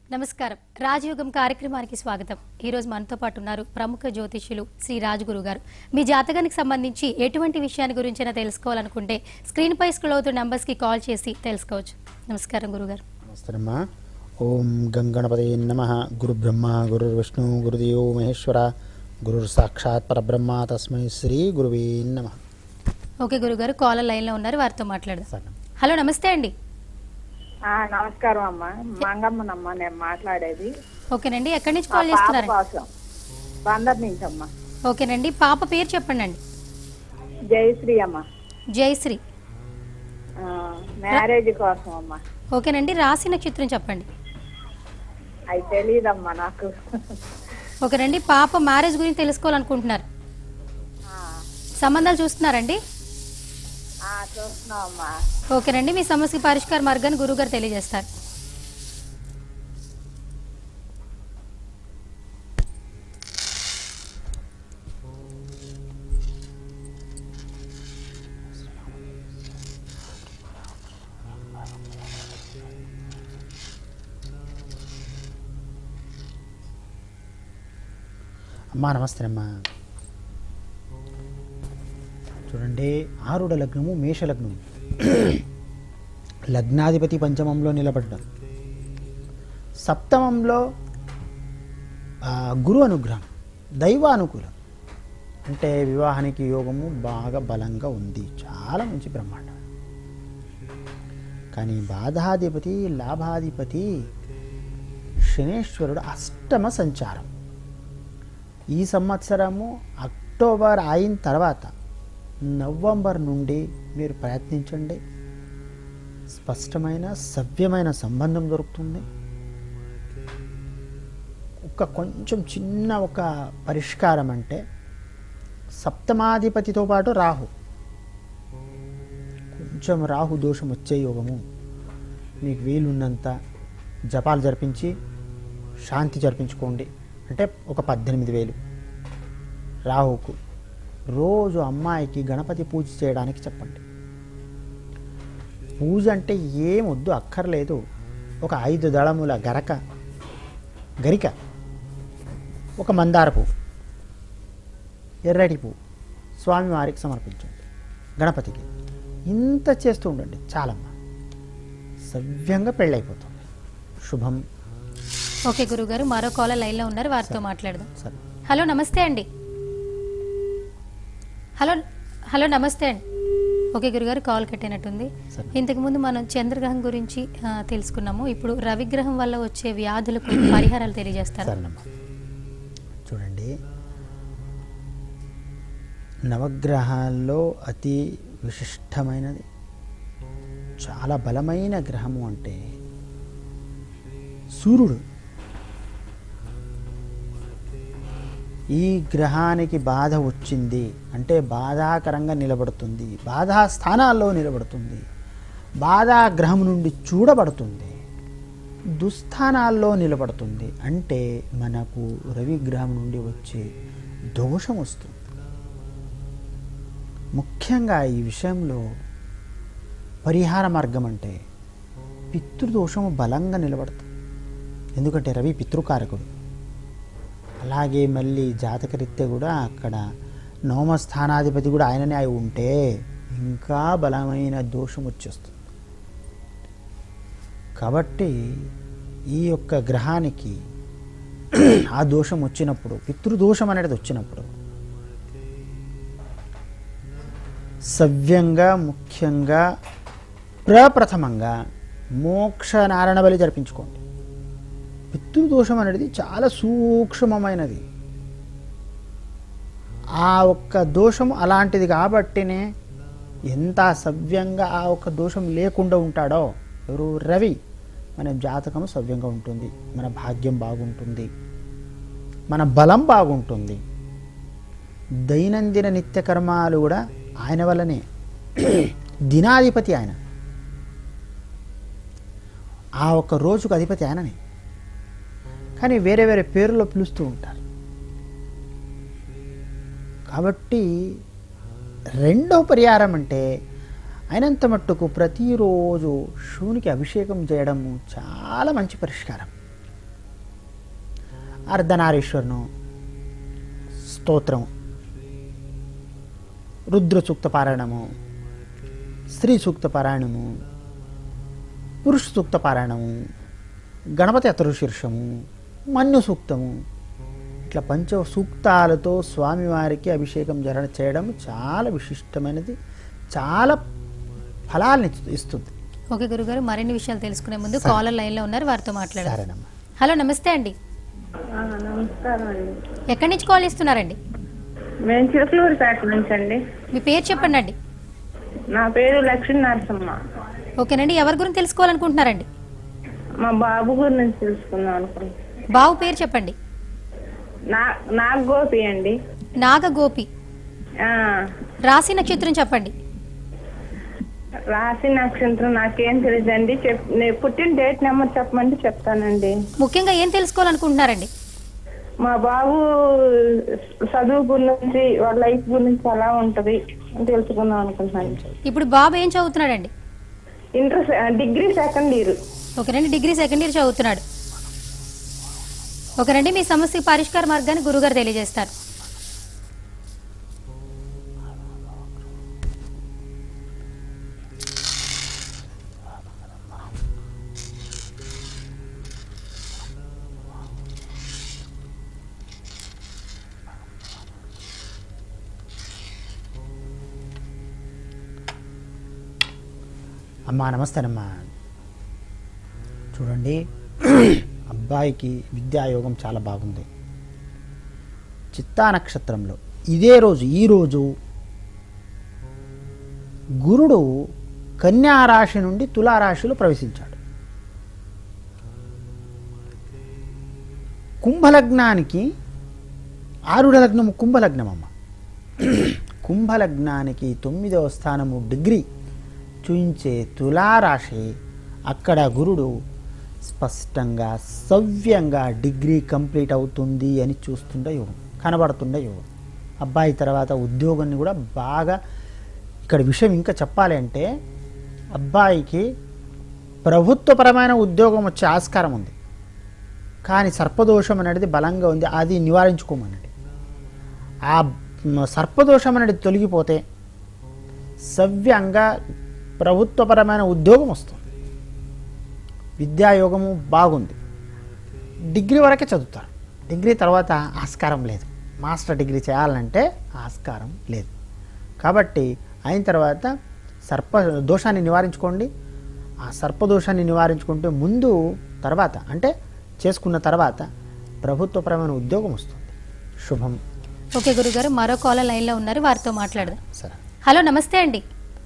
నమస్కారం రాజయోగం కార్యక్రమానికి స్వాగతం ఈ రోజు మనతో పాటు ఉన్నారు ప్రముఖ జ్యోతిష్యులు శ్రీ రాజగురు గారు మీ జాతకానికి సంబంధించి ఎటువంటి విషయాన్ని గురించైనా తెలుసుకోవాలనుకుంటే స్క్రీన్ పై స్క్రోల్ అవుతున్న నంబర్స్ కి కాల్ చేసి తెలుసుకోవచ్చు నమస్కారం గురుగారు నమస్తేనమ్మా ఓం గంగణపతే నమ గురు బ్రహ్మ గురు విష్ణు గురుదేవో మహేశ్వర గురు సాక్షాత్ పరబ్రహ్మ తస్మై శ్రీ గురువే నమ ఓకే గురుగారు కాలర్ లైన్ లో ఉన్నారు వారితో మాట్లాడదాం సరే హలో నమస్తే అండి ఆ, నమస్కారం అమ్మా మంగమ్మనమ్మా నేను మాట్లాడేది ఓకేనండి ఎక్కడి నుంచి ఆ కాల్ పాప చేస్తున్నారండి కోసం బందర్ నుంచి అమ్మా ఓకేనండి పాప పేరు చెప్పండి అండి జయశ్రీ అమ్మ జయశ్రీ ఆ, మ్యారేజ్ కోసం అమ్మా ఓకేనండి రాశి నక్షత్రం చెప్పండి అవి తెలియదమ్మా నాకు ఓకేనండి పాప మ్యారేజ్ గురించి తెలుసుకోవాలనుకుంటున్నారు ఆ, సంబంధాలు చూస్తున్నారండి ఆ, చూస్తున్నాం అమ్మా ఓకేనండి మీ సమస్య పరిష్కార మార్గాన్ని గురుగారు తెలియజేస్తారు అమ్మా నమస్తేనమ్మా చూడండి ఆరుడ లగ్నము మేష లగ్నము లగ్నాధిపతి పంచమంలో నిలబడ్డం సప్తమంలో ఆ, గురు అనుగ్రహం దైవ అనుకూలం అంటే వివాహానికి యోగము బాగా బలంగా ఉంది చాలా మంచి బ్రహ్మాండం కానీ బాధాధిపతి లాభాధిపతి శనేశ్వరుడు అష్టమ సంచారం ఈ సంవత్సరము అక్టోబర్ అయిన తర్వాత నవంబర్ నుండి మీరు ప్రయత్నించండి స్పష్టమైన సవ్యమైన సంబంధం దొరుకుతుంది ఒక కొంచెం చిన్న ఒక పరిష్కారం అంటే సప్తమాధిపతితో పాటు రాహు కొంచెం రాహు దోషం వచ్చే యోగము మీకు వీలున్నంత జపాలు జరిపించి శాంతి జరిపించుకోండి అంటే ఒక పద్దెనిమిది వేలు రాహుకు రోజు అమ్మాయికి గణపతి పూజ చేయడానికి చెప్పండి పూజ అంటే ఏం వద్దు అక్కర్లేదు ఒక ఐదు దళముల గరక గరిక ఒక మందార పువ్వు ఎర్రటి పువ్వు స్వామివారికి సమర్పించండి గణపతికి ఇంత చేస్తూ ఉండండి చాలమ్మా సవ్యంగా పెళ్ళైపోతుంది శుభం ఓకే గురుగారు మరో కాలర్ లైన్ లో ఉన్నారు వారితో మాట్లాడదాం సరే హలో నమస్తే అండి హలో హలో నమస్తే అండి ఓకే గురుగారు కాల్ కట్టినట్టుంది సరే. ఇంతకు ముందు మనం చంద్రగ్రహం గురించి ఆ, తెలుసుకున్నాము ఇప్పుడు రవిగ్రహం వల్ల వచ్చే వ్యాధులకు పరిహారాలు తెలియజేస్తారు సరేనమ్మా చూడండి నవగ్రహాల్లో అతి విశిష్టమైనది చాలా బలమైన గ్రహము అంటే సూర్యుడు ఈ గ్రహానికి బాధ వచ్చింది అంటే బాధాకరంగా నిలబడుతుంది బాధా స్థానాల్లో నిలబడుతుంది బాధా గ్రహం నుండి చూడబడుతుంది దుస్థానాల్లో నిలబడుతుంది అంటే మనకు రవి గ్రహం నుండి వచ్చే దోషం వస్తుంది ముఖ్యంగా ఈ విషయంలో పరిహార మార్గం అంటే పితృదోషము బలంగా నిలబడుతుంది ఎందుకంటే రవి పితృకారకుడు అలాగే మళ్ళీ జాతకరీత్యా కూడా అక్కడ నవమ స్థానాధిపతి కూడా ఆయననే అయి ఉంటే ఇంకా బలమైన దోషం వచ్చేస్తుంది కాబట్టి ఈ యొక్క గ్రహానికి ఆ దోషం వచ్చినప్పుడు పితృదోషం అనేది వచ్చినప్పుడు సవ్యంగా ముఖ్యంగా ప్రప్రథమంగా మోక్ష నారాయణ బలి జరిపించుకోండి పితృదోషం అనేది చాలా సూక్ష్మమైనది ఆ ఒక్క దోషం అలాంటిది కాబట్టినే ఎంత సవ్యంగా ఆ ఒక్క దోషం లేకుండా ఉంటాడో ఎవరు రవి మన జాతకం సవ్యంగా ఉంటుంది మన భాగ్యం బాగుంటుంది మన బలం బాగుంటుంది దైనందిన నిత్య కర్మాలు కూడా ఆయన వల్లనే దినాధిపతి ఆయన ఆ ఒక్క రోజుకు అధిపతి ఆయననే కానీ వేరే వేరే పేర్లో పిలుస్తూ ఉంటారు కాబట్టి రెండో పరిహారం అంటే అయినంత మట్టుకు ప్రతిరోజు శివునికి అభిషేకం చేయడము చాలా మంచి పరిష్కారం అర్ధనారీశ్వరును స్తోత్రం రుద్ర సూక్త పారాయణము స్త్రీ సూక్త పారాయణము పురుష సూక్త పారాయణము గణపతి అతరుశీర్షము మన్యు సూక్తము ఇట్లా పంచ సూక్తాలతో స్వామివారికి అభిషేకం జర చేయడం చాలా విశిష్టమైనది చాలా ఫలాల్ని ఇస్తుంది ఓకే గురుగారు మరిన్ని విషయాలు తెలుసుకునే ముందు కాలర్ లైన్ లో ఉన్నారు వారితో మాట్లాడారు సరేనమ్మా హలో నమస్తే అండి నమస్కారం అండి ఎక్కడి నుంచి కాల్ చేస్తున్నారండి మేము చిరుకలూరుపేట నుంచి అండి మీ పేరు చెప్పండి అండి నా పేరు లక్ష్మీ నరసమ్మ ఓకేనండి ఎవరి గురించి తెలుసుకోవాలనుకుంటున్నారండి మా బాబు గురించి తెలుసుకుందాం అనుకుంటున్నాను బావు పేరు చెప్పండి నా నాకు గోపి అండి నాగ గోపి ఆ, రాశి నక్షత్రం చెప్పండి రాశి నక్షత్రం నాకేం తెలియదండి చెప్ నే- పుట్టిన డేట్ నెంబర్ చెప్పమంటే చెప్తానండి ముఖ్యంగా ఏం తెలుసుకోవాలనుకుంటున్నారండి మా బాబు చదువు గురించి వాళ్ళ లైఫ్ గురించి ఎలా ఉంటది అని తెలుసుకుందాం అనుకుంటున్నాను ఇప్పుడు బాబు ఏం చదువుతున్నాడండి ఇంటర్ సె- డిగ్రీ సెకండ్ ఇయర్ ఓకేనండి డిగ్రీ సెకండ్ ఇయర్ చదువుతున్నాడు ఓకేనండి మీ సమస్య పరిష్కార మార్గాన్ని గురుగారు తెలియజేస్తారు అమ్మా నమస్తేనమ్మా చూడండి అబ్బాయికి విద్యాయోగం చాలా బాగుంది చిత్తా నక్షత్రంలో ఇదే రోజు ఈ రోజు గురుడు కన్యా రాశి నుండి తులారాశిలో ప్రవేశించాడు కుంభలగ్నానికి ఆరుడ లగ్నము కుంభలగ్నం అమ్మ కుంభలగ్నానికి తొమ్మిదవ స్థానము డిగ్రీ చూయించే తులారాశి అక్కడ గురుడు స్పష్టంగా సవ్యంగా డిగ్రీ కంప్లీట్ అవుతుంది అని చూస్తుండ యోగం కనబడుతుండ యోగం అబ్బాయి తర్వాత ఉద్యోగాన్ని కూడా బాగా ఇక్కడ విషయం ఇంకా చెప్పాలి అంటే అబ్బాయికి ప్రభుత్వపరమైన ఉద్యోగం వచ్చే ఆస్కారం ఉంది కానీ సర్పదోషం అనేది బలంగా ఉంది అది నివారించుకోమనండి ఆ మ్, సర్పదోషం అనేది తొలగిపోతే సవ్యంగా ప్రభుత్వపరమైన ఉద్యోగం వస్తుంది విద్యాయోగము బాగుంది డిగ్రీ వరకే చదువుతారు డిగ్రీ తర్వాత ఆస్కారం లేదు మాస్టర్ డిగ్రీ చేయాలంటే ఆస్కారం లేదు కాబట్టి అయిన తర్వాత సర్ప దోషాన్ని నివారించుకోండి ఆ సర్పదోషాన్ని నివారించుకుంటే ముందు తర్వాత అంటే చేసుకున్న తర్వాత ప్రభుత్వపరమైన ఉద్యోగం వస్తుంది శుభం ఓకే గురుగారు మరో కాలర్ లైన్ లో ఉన్నారు వారితో మాట్లాడదాం సరే హలో నమస్తే అండి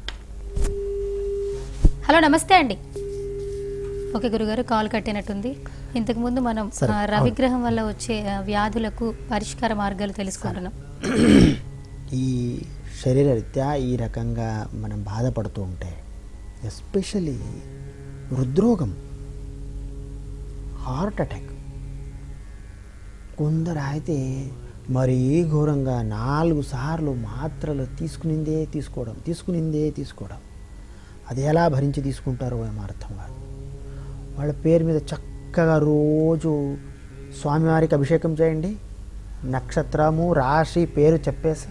హలో నమస్తే అండి ఓకే గురుగారు కాల్ కట్టినట్టుంది ఇంతకు ముందు మనం సరే, ఆ, రవిగ్రహం వల్ల వచ్చే ఆ, వ్యాధులకు పరిష్కార మార్గాలు తెలుసుకుంటున్నాం ఈ శరీరరీత్యా ఈ రకంగా మనం బాధపడుతూ ఉంటే ఎస్పెషలీ హృద్రోగం హార్ట్ అటాక్ కొందరు అయితే మరీ ఘోరంగా నాలుగు సార్లు మాత్రలు తీసుకునిందే తీసుకోవడం తీసుకునిందే తీసుకోవడం అది ఎలా భరించి తీసుకుంటారో ఏమో అర్థం కాదు వాళ్ళ పేరు మీద చక్కగా రోజు స్వామివారికి అభిషేకం చేయండి నక్షత్రము రాశి పేరు చెప్పేసి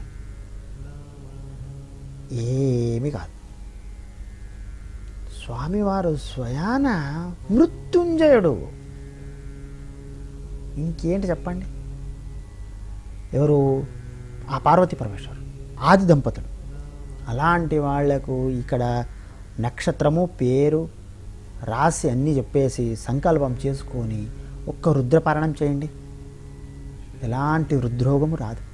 ఏమి కాదు స్వామివారు స్వయాన మృత్యుంజయుడు ఇంకేంటి చెప్పండి ఎవరు ఆ పార్వతీ పరమేశ్వరు ఆది దంపతులు అలాంటి వాళ్లకు ఇక్కడ నక్షత్రము పేరు రాసి అన్నీ చెప్పేసి సంకల్పం చేసుకొని ఒక్క రుద్రపారణం చేయండి ఎలాంటి హృద్రోగము రాదు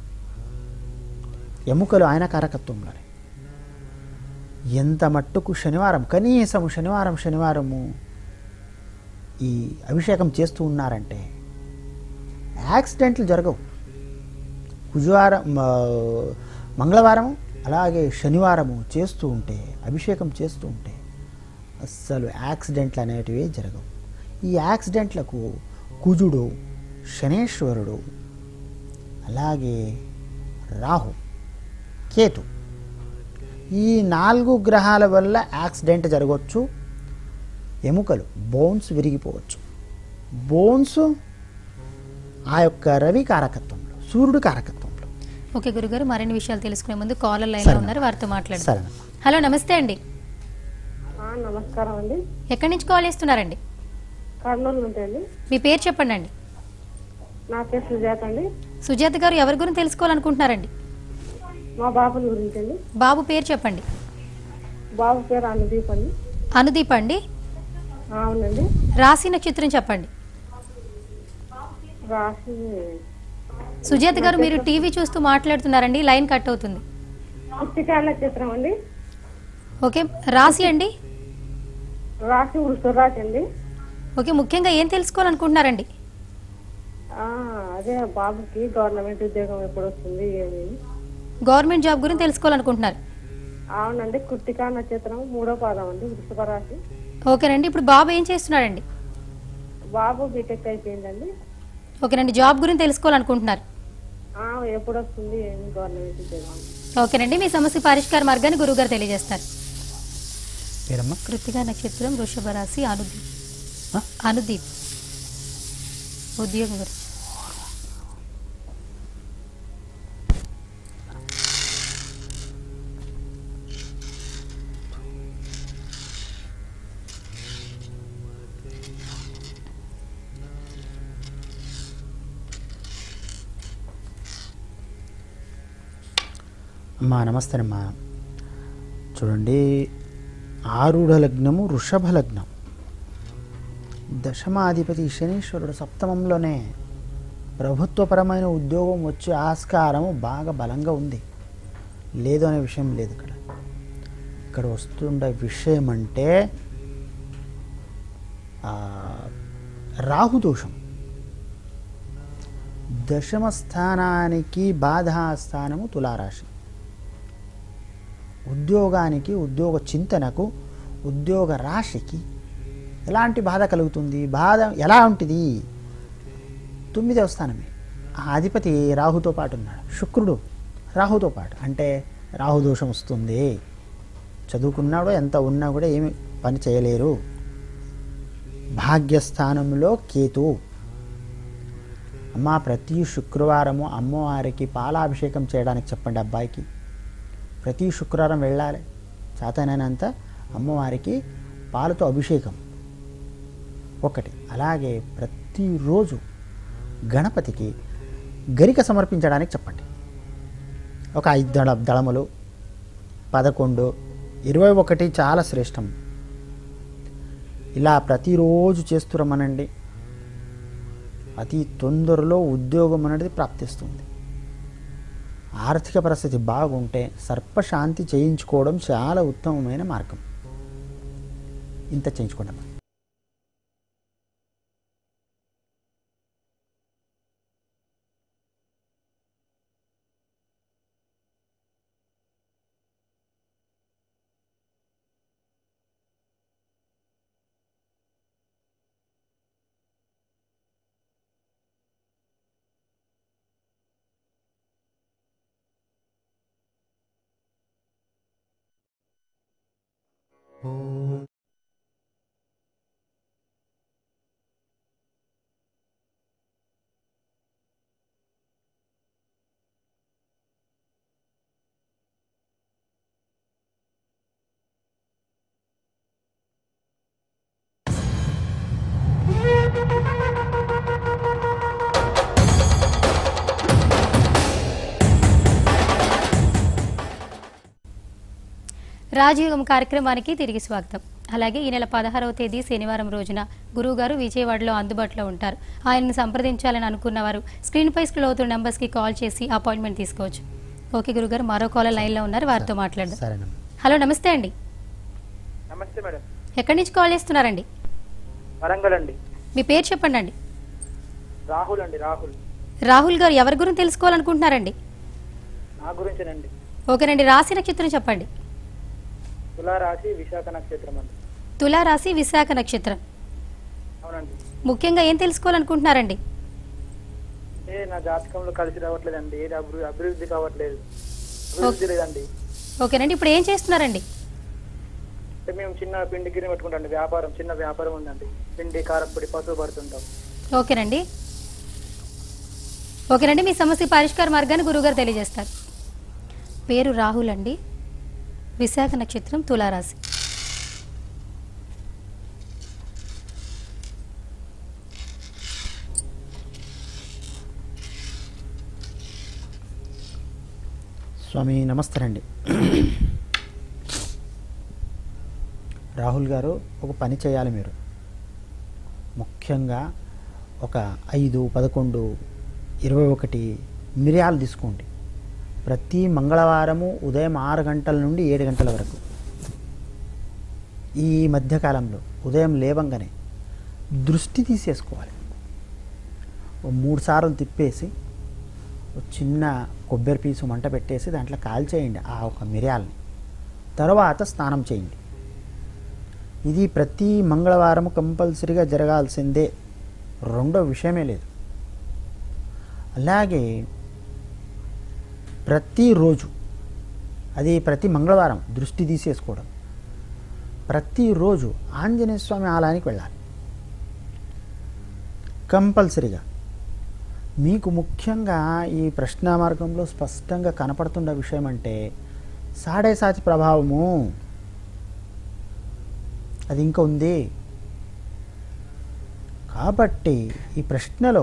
ఎముకలు ఆయన కారకత్వంలోనే ఎంత మట్టుకు శనివారం కనీసం శనివారం శనివారము ఈ అభిషేకం చేస్తూ ఉన్నారంటే యాక్సిడెంట్లు జరగవు కుజవారం ఆ, మంగళవారం అలాగే శనివారము చేస్తూ ఉంటే అభిషేకం చేస్తూ ఉంటే అస్సలు యాక్సిడెంట్లు అనేటివి జరగవు ఈ యాక్సిడెంట్లకు కుజుడు శనేశ్వరుడు అలాగే రాహు కేతు ఈ నాలుగు గ్రహాల వల్ల యాక్సిడెంట్ జరగవచ్చు ఎముకలు బోన్స్ విరిగిపోవచ్చు బోన్స్ ఆ యొక్క రవి కారకత్వంలో సూర్యుడు కారకత్వంలో ఓకే గురుగారు మరిన్ని విషయాలు తెలుసుకునే ముందు కాలర్ లైన్ లో సరే. ఉన్నారు వారితో మాట్లాడండి సరేనమ్మా హలో నమస్తే అండి నమస్కారం అండి ఎక్కడి నుంచి కాల్ చేస్తున్నారండి కర్నూలు నుండి అండి మీ పేరు చెప్పండి అండి నా పేరు సుజాత అండి సుజాత గారు ఎవరి గురించి తెలుసుకోవాలనుకుంటున్నారండి మా బాబుల గురించి అండి బాబు పేరు చెప్పండి బాబు పేరు అనుదీప్ అండి అనుదీప్ అండి అవునండి రాశి నక్షత్రం చెప్పండి రాసి సుజాత గారు మీరు టీవీ చూస్తూ మాట్లాడుతున్నారండి లైన్ కట్ అవుతుంది పుట్టికాయ నక్షత్రం అండి ఓకే రాశి అండి రాసి వృషరాశి అండి ఓకే ముఖ్యంగా ఏం తెలుసుకోవాలనుకుంటున్నారండి ఆ, అదే బాబుకి గవర్నమెంట్ ఉద్యోగం ఎప్పుడు వస్తుంది ఏమి గవర్నమెంట్ జాబ్ గురించి తెలుసుకోవాలనుకుంటున్నారు అవునండి కుర్తికా నక్షత్రం మూడో పాదం అండి వృషభ రాశి ఓకేనండి ఇప్పుడు బాబు ఏం చేస్తున్నాడండి బాబు బీటెక్ అయిపోయిందండి ఓకేనండి జాబ్ గురించి తెలుసుకోవాలనుకుంటున్నారు ఆ, ఎప్పుడు వస్తుంది ఏమి గవర్నమెంట్ ఉద్యోగం ఓకేనండి మీ సమస్య పరిష్కార మార్గాన్ని గురువుగారు తెలియజేస్తారు పేరమ్మా కృతిగా నక్షత్రం వృషభ రాశి అనుదీప్ ఆ? అనుదీప్ ఉద్యోగం గురించి అమ్మా నమస్తేనమ్మా చూడండి ఆరుఢ లగ్నము వృషభ లగ్నం దశమాధిపతి శనీశ్వరుడు సప్తమంలోనే ప్రభుత్వపరమైన ఉద్యోగం వచ్చే ఆస్కారము బాగా బలంగా ఉంది లేదు అనే విషయం లేదు ఇక్కడ ఇక్కడ వస్తుండే విషయం అంటే ఆ, రాహుదోషం దశమ స్థానానికి బాధా స్థానము తులారాశి ఉద్యోగానికి ఉద్యోగ చింతనకు ఉద్యోగ రాశికి ఎలాంటి బాధ కలుగుతుంది బాధ ఎలా ఉంటుంది తొమ్మిదవ స్థానమే ఆ అధిపతి రాహుతో పాటు ఉన్నాడు శుక్రుడు రాహుతో పాటు అంటే రాహు దోషం వస్తుంది చదువుకున్నాడో ఎంత ఉన్నా కూడా ఏమి పని చేయలేరు భాగ్యస్థానంలో కేతు అమ్మ ప్రతి శుక్రవారము అమ్మవారికి పాలాభిషేకం చేయడానికి చెప్పండి అబ్బాయికి ప్రతి శుక్రవారం వెళ్ళాలి చేతనైనంత అమ్మవారికి పాలతో అభిషేకం ఒకటి అలాగే ప్రతిరోజు గణపతికి గరిక సమర్పించడానికి చెప్పండి ఒక ఐదు దళ దళములు పదకొండు ఇరవై ఒకటి చాలా శ్రేష్టం ఇలా ప్రతిరోజు చేస్తురమ్మనండి అతి తొందరలో ఉద్యోగం అనేది ప్రాప్తిస్తుంది ఆర్థిక పరిస్థితి బాగుంటే సర్పశాంతి చేయించుకోవడం చాలా ఉత్తమమైన మార్గం ఇంత చేయించుకోండి అమ్మా. రాజయోగం కార్యక్రమానికి తిరిగి స్వాగతం అలాగే ఈ నెల పదహారవ తేదీ శనివారం రోజున గురువుగారు విజయవాడలో అందుబాటులో ఉంటారు ఆయన్ని సంప్రదించాలని అనుకున్న వారు స్క్రీన్పై స్క్రోల్ అవుతున్న నెంబర్స్కి కాల్ చేసి అపాయింట్మెంట్ తీసుకోవచ్చు ఓకే గురుగారు మరో కాలర్ లైన్లో ఉన్నారు వారితో మాట్లాడదాం సరేనమ్మా హలో నమస్తే అండి నమస్తే మేడం ఎక్కడి నుంచి కాల్ చేస్తున్నారండి వరంగల్ అండి మీ పేరు చెప్పండి అండి రాహుల్ అండి రాహుల్ రాహుల్ గారు ఎవరి గురించి తెలుసుకోవాలనుకుంటున్నారండి నా గురించేనండి ఓకేనండి రాశి నక్షత్రం చెప్పండి తులారాశి విశాఖ నక్షత్రం అండి తులా రాశి విశాఖ నక్షత్రం అవునండి ముఖ్యంగా ఏం తెలుసుకోవాలనుకుంటున్నారండి ఏ నా జాతకంలో కలిసి రావట్లేదండి ఏది అభివృద్ధి అభివృద్ధి కావట్లేదు అభివృద్ధి లేదండి ఓకేనండి ఇప్పుడు ఏం చేస్తున్నారండి అంటే మేము చిన్న పిండి గిన్నె పెట్టుకుంటాం వ్యాపారం చిన్న వ్యాపారం ఉందండి పిండి కారప్పొడి పసుపు పడుతుంటాం ఓకేనండి ఓకేనండి మీ సమస్య పరిష్కార మార్గాన్ని గురుగారు తెలియజేస్తారు పేరు రాహుల్ అండి విశాఖ నక్షత్రం తులారాశి స్వామి నమస్తే అండి రాహుల్ గారు ఒక పని చేయాలి మీరు ముఖ్యంగా ఒక ఐదు పదకొండు ఇరవై ఒకటి మిరియాలు తీసుకోండి ప్రతి మంగళవారము ఉదయం ఆరు గంటల నుండి ఏడు గంటల వరకు ఈ మధ్యకాలంలో ఉదయం లేవంగానే దృష్టి తీసేసుకోవాలి ఓ మూడు సార్లు తిప్పేసి ఒక చిన్న కొబ్బరి పీసు మంట పెట్టేసి దాంట్లో కాల్చేయండి ఆ ఒక మిరియాలని తర్వాత స్నానం చేయండి ఇది ప్రతి మంగళవారం కంపల్సరీగా జరగాల్సిందే రెండో విషయమే లేదు అలాగే ప్రతిరోజు అది ప్రతి మంగళవారం దృష్టి తీసేసుకోవడం ప్రతిరోజు ఆంజనేయ స్వామి ఆలయానికి వెళ్ళాలి కంపల్సరీగా మీకు ముఖ్యంగా ఈ ప్రశ్న మార్గంలో స్పష్టంగా కనపడుతున్న విషయం అంటే సాడే సాతి ప్రభావము అది ఇంకా ఉంది కాబట్టి ఈ ప్రశ్నలో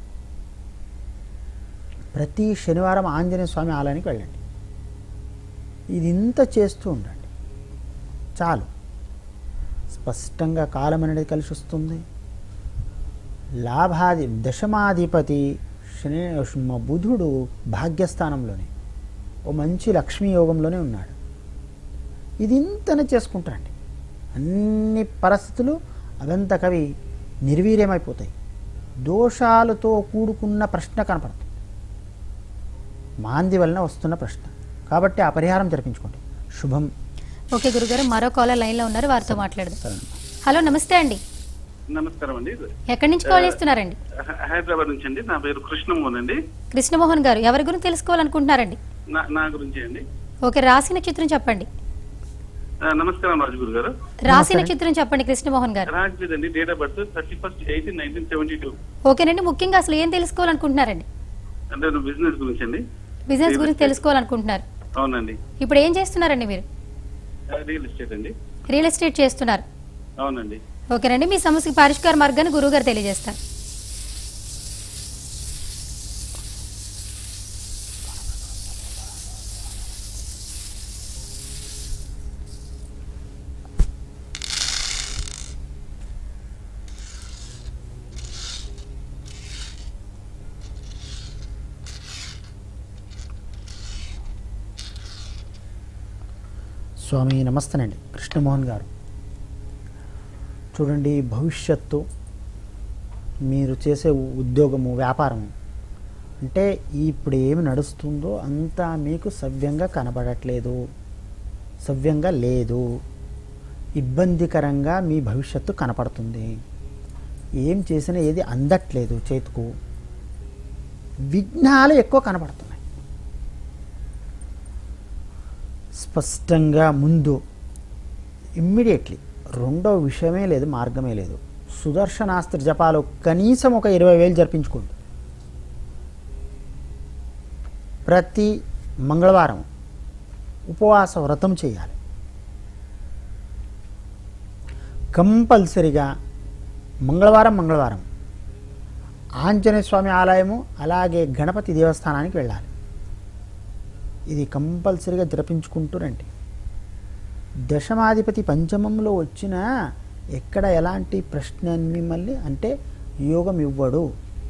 ప్రతి శనివారం ఆంజనేయ స్వామి ఆలయానికి వెళ్ళండి ఇది ఇంత చేస్తూ ఉండండి చాలు స్పష్టంగా కాలం అనేది కలిసి వస్తుంది లాభాది దశమాధిపతి శని మ- బుధుడు భాగ్యస్థానంలోనే ఓ మంచి లక్ష్మీ యోగంలోనే ఉన్నాడు ఇది ఇంతనే చేసుకుంటారండి అన్ని పరిస్థితులు అవంతకవి నిర్వీర్యమైపోతాయి దోషాలతో కూడుకున్న ప్రశ్న కనపడుతుంది మాంది వలన వస్తున్న ప్రశ్న కాబట్టి ఆ పరిహారం జరిపించుకోండి శుభం ఓకే గురుగారు మరో కాలర్ లైన్లో ఉన్నారు వారితో మాట్లాడదాం సరే హలో నమస్తే అండి నమస్కారం అండి ఎక్కడి నుంచి కాల్ చేస్తున్నారండి హ- హైదరాబాద్ నుంచి అండి నా పేరు కృష్ణమోహన్ అండి కృష్ణమోహన్ గారు ఎవరి గురించి తెలుసుకోవాలనుకుంటున్నారండి నా నా గురించి అండి ఓకే రాశి నక్షత్రం చెప్పండి ఆ, నమస్కారం రాజుగురు గారు రాశి నక్షత్రం చెప్పండి కృష్ణమోహన్ గారు రాజ్మీద్ అండి date of birth thirty first eighteen nineteen seventy two ఓకేనండి ముఖ్యంగా అసలు ఏం తెలుసుకోవాలనుకుంటున్నారండి అంటే బిజినెస్ గురించి అండి బిజినెస్ గురించి తెలుసుకోవాలనుకుంటున్నారు అవునండి ఇప్పుడు ఏం చేస్తున్నారండి మీరు రియల్ ఎస్టేట్ అండి రియల్ ఎస్టేట్ చేస్తున్నారు అవునండి ఓకేనండి మీ సమస్యకి పరిష్కార మార్గాన్ని గురువుగారు తెలియజేస్తారు స్వామి నమస్తేనండి కృష్ణమోహన్ గారు చూడండి భవిష్యత్తు మీరు చేసే ఉద్యోగము వ్యాపారము అంటే ఇప్పుడు ఏమి నడుస్తుందో అంతా మీకు సవ్యంగా కనబడట్లేదు సవ్యంగా లేదు ఇబ్బందికరంగా మీ భవిష్యత్తు కనపడుతుంది ఏం చేసినా ఏది అందట్లేదు చేతుకు విఘ్నాలు ఎక్కువ కనపడుతున్నాయి స్పష్టంగా ముందు ఇమ్మీడియట్లీ రెండో విషయమే లేదు మార్గమే లేదు సుదర్శనాస్త్ర జపాలు కనీసం ఒక ఇరవై వేలు జరిపించుకోండి ప్రతి మంగళవారం ఉపవాస వ్రతం చేయాలి కంపల్సరిగా మంగళవారం మంగళవారం ఆంజనేయ స్వామి ఆలయము అలాగే గణపతి దేవస్థానానికి వెళ్ళాలి ఇది కంపల్సరిగా జరిపించుకుంటూ రండి దశమాధిపతి పంచమంలో వచ్చిన ఎక్కడ ఎలాంటి ప్రశ్న మిమ్మల్ని అంటే యోగం ఇవ్వడు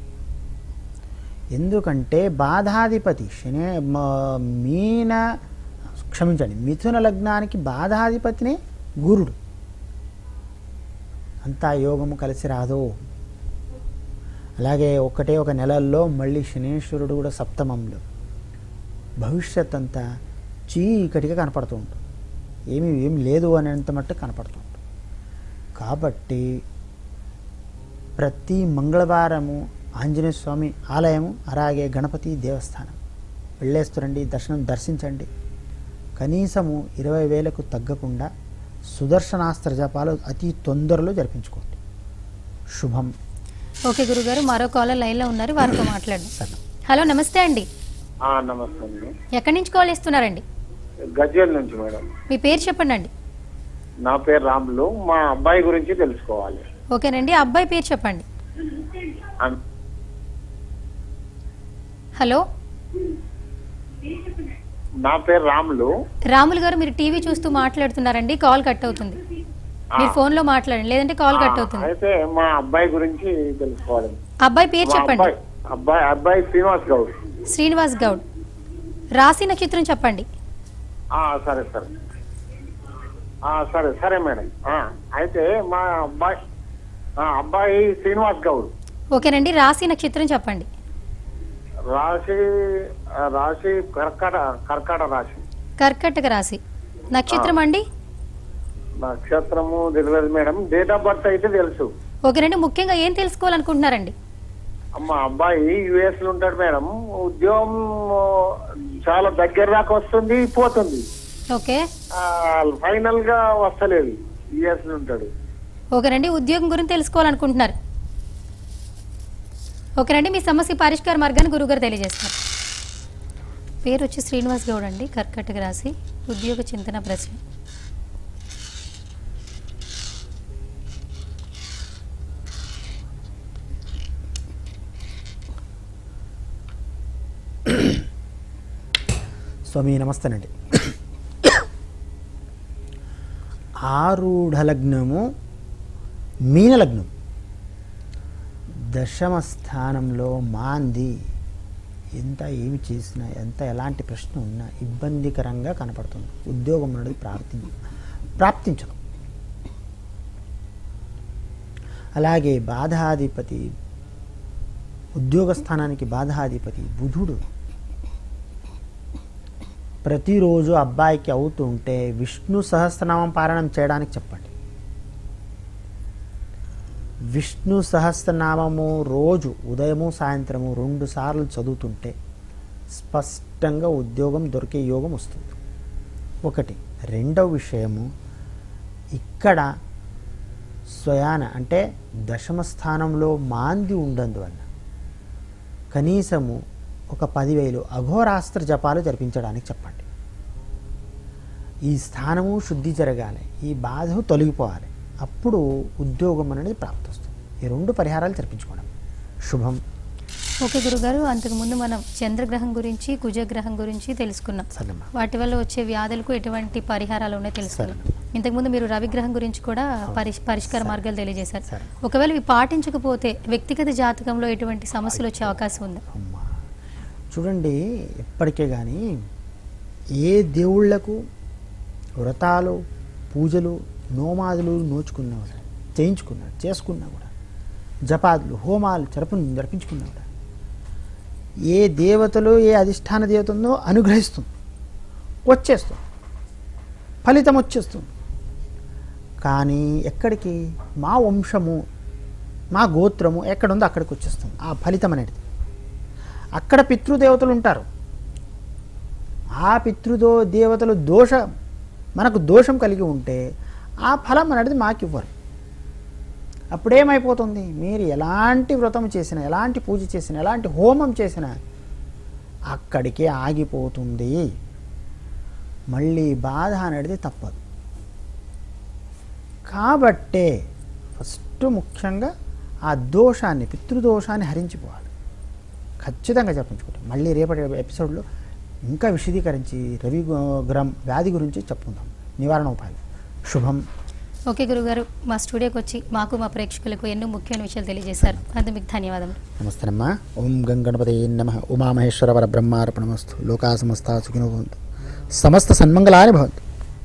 ఎందుకంటే బాధాధిపతి శని మ- మీన క్షమించండి మిథున లగ్నానికి బాధాధిపతినే గురుడు అంతా యోగము కలిసి రాదు అలాగే ఒకటే ఒక నెలల్లో మళ్ళీ శనీశ్వరుడు కూడా సప్తమంలో భవిష్యత్ అంతా చీకటిగా కనపడుతూ ఉంటుంది ఏమి ఏమి లేదు అనేంత మట్టు కనపడుతూ ఉంటుంది కాబట్టి ప్రతి మంగళవారము ఆంజనేయ స్వామి ఆలయము అలాగే గణపతి దేవస్థానం వెళ్ళేస్తురండి దర్శనం దర్శించండి కనీసము ఇరవై వేలకు తగ్గకుండా సుదర్శనాస్త్ర జపాలు అతి తొందరలో జరిపించుకోండి శుభం ఓకే గురుగారు మరో కాలర్ లైన్లో ఉన్నారు వారితో మాట్లాడండి సరే హలో నమస్తే అండి ఆ, నమస్తే అండి ఎక్కడి నుంచి కాల్ చేస్తున్నారండి గజ్వేల్ నుంచి మేడం మీ పేరు చెప్పండి అండి నా పేరు రాములు మా అబ్బాయి గురించి తెలుసుకోవాలి ఓకేనండి అబ్బాయి పేరు చెప్పండి అన్- హలో నా పేరు రాములు రాములు గారు మీరు టీవీ చూస్తూ మాట్లాడుతున్నారండి కాల్ కట్ అవుతుంది మీరు ఫోన్ లో మాట్లాడండి లేదంటే కాల్ కట్ అవుతుంది అయితే మా అబ్బాయి గురించి తెలుసుకోవాలి అబ్బాయి పేరు మా చెప్పండి అబ్బాయి అబ్బాయి అబ్బాయి శ్రీనివాస్ గౌడ్ శ్రీనివాస్ గౌడ్ రాశి నక్షత్రం చెప్పండి ఆ, సరే సరే ఆ, సరే సరే మేడం ఆ, అయితే మా అబ్బాయి ఆ, అబ్బాయి శ్రీనివాస్ గౌడ్ ఓకేనండి రాశి నక్షత్రం చెప్పండి రాశి ఆ, రాశి కర్కట కర్కట రాశి కర్కటక రాశి నక్షత్రం అండి నక్షత్రము తెలియదు మేడం డేట్ ఆఫ్ బర్త్ అయితే తెలుసు ఓకేనండి ముఖ్యంగా ఏం తెలుసుకోవాలనుకుంటున్నారండి మా అబ్బాయి యుఎస్ లో ఉంటాడు మేడం ఉద్యోగం చాలా దగ్గర దాకా వస్తుంది పోతుంది ఓకే ఫైనల్ గా వస్తలేదు యుఎస్ లో ఉంటాడు ఓకేనండి ఉద్యోగం గురించి తెలుసుకోవాలనుకుంటున్నారు ఓకేనండి మీ సమస్య పరిష్కార మార్గాన్ని గురుగారు తెలియజేస్తారు పేరు వచ్చి శ్రీనివాస్ గౌడ్ అండి కర్కటక రాశి ఉద్యోగ చింతన ప్రశ్న స్వామి నమస్తేనండి ఆరూఢ లగ్నము మీన లగ్నం దశమ స్థానంలో మాంది ఎంత ఏమి చేసినా ఎంత ఎలాంటి ప్రశ్న ఉన్నా ఇబ్బందికరంగా కనపడుతుంది ఉద్యోగం అనేది ప్రాప్తి ప్రాప్తించదు అలాగే బాధాధిపతి ఉద్యోగ స్థానానికి బాధాధిపతి బుధుడు ప్రతిరోజు అబ్బాయికి అవుతుంటే విష్ణు సహస్రనామం పారాయణం చేయడానికి చెప్పండి విష్ణు సహస్రనామము రోజు ఉదయము సాయంత్రము రెండు సార్లు చదువుతుంటే స్పష్టంగా ఉద్యోగం దొరికే యోగం వస్తుంది ఒకటి రెండవ విషయము ఇక్కడ స్వయాన అంటే దశమ స్థానంలో మాంది ఉండందువల్ల కనీసము ఒక పదివేలు అఘోరాస్త్ర జపాలు జరిపించడానికి చెప్పండి ఈ స్థానము శుద్ధి జరగాలి ఈ బాధ తొలగిపోవాలి అప్పుడు ఉద్యోగం అనేది ప్రాప్తి వస్తుంది ఈ రెండు పరిహారాలు జరిపించుకోవడం శుభం ఓకే గురుగారు అంతకుముందు మనం చంద్రగ్రహం గురించి కుజగ్రహం గురించి తెలుసుకున్నాం సరేమ్మా వాటి వల్ల వచ్చే వ్యాధులకు ఎటువంటి పరిహారాలు ఉన్నాయో తెలుసుకున్నాం సరే. ఇంతకుముందు మీరు రవిగ్రహం గురించి కూడా పరిష్ పరిష్కార మార్గాలు తెలియజేశారు సరే. ఒకవేళ ఇవి పాటించకపోతే వ్యక్తిగత జాతకంలో ఎటువంటి సమస్యలు వచ్చే అవకాశం ఉందా అమ్మా చూడండి ఎప్పటికే కానీ ఏ దేవుళ్లకు వ్రతాలు పూజలు నోమాదులు నోచుకున్నా కూడా చేయించుకున్నాడు చేసుకున్నా కూడా జపాదులు హోమాలు జరపు జరిపించుకున్నా కూడా ఏ దేవతలు ఏ అధిష్టాన దేవత ఉందో అనుగ్రహిస్తుంది వచ్చేస్తుంది ఫలితం వచ్చేస్తుంది కానీ ఎక్కడికి మా వంశము మా గోత్రము ఎక్కడుందో అక్కడికి వచ్చేస్తుంది ఆ ఫలితం అనేది అక్కడ పితృదేవతలు ఉంటారు ఆ పితృదో దేవతలు దోష మనకు దోషం కలిగి ఉంటే ఆ ఫలం అనేది మాకు ఇవ్వరు అప్పుడేమైపోతుంది మీరు ఎలాంటి వ్రతం చేసినా ఎలాంటి పూజ చేసినా ఎలాంటి హోమం చేసినా అక్కడికే ఆగిపోతుంది మళ్ళీ బాధ అనేది తప్పదు కాబట్టే ఫస్ట్ ముఖ్యంగా ఆ దోషాన్ని పితృదోషాన్ని హరించిపోవాలి ఖచ్చితంగా చెప్పించుకుంటాం మళ్ళీ రేపటి ఎపిసోడ్లో ఇంకా విశదీకరించి రవి గ్రహం వ్యాధి గురించి చెప్పుకుందాం నివారణ ఉపాయాలు శుభం ఓకే గురుగారు మా స్టూడియోకి వచ్చి మాకు మా ప్రేక్షకులకు ఎన్నో ముఖ్యమైన విషయాలు తెలియజేశారు అందుకు మీకు ధన్యవాదములు నమస్తేనమ్మా ఓం గం గణపతి నమ ఉమామహేశ్వర వర బ్రహ్మార్పణమస్తు లోకా సమస్త సుఖినో భవంతు సమస్త సన్మంగళాని భవంతు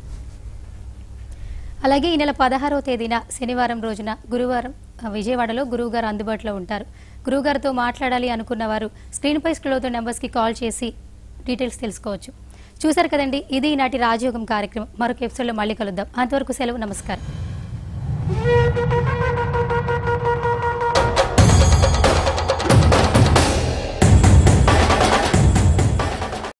అలాగే ఈ నెల పదహారవ తేదీన శనివారం రోజున గురువారం ఆ, విజయవాడలో గురువు గారు అందుబాటులో ఉంటారు గురువు గారితో మాట్లాడాలి అనుకున్న వారు స్క్రీన్పై స్క్రోల్ అవుతున్న నెంబర్స్కి కాల్ చేసి డీటెయిల్స్ తెలుసుకోవచ్చు చూశారు కదండి ఇది ఈనాటి రాజయోగం కార్యక్రమం మరొక ఎపిసోడ్లో మళ్ళీ కలుద్దాం అంతవరకు సెలవు నమస్కారం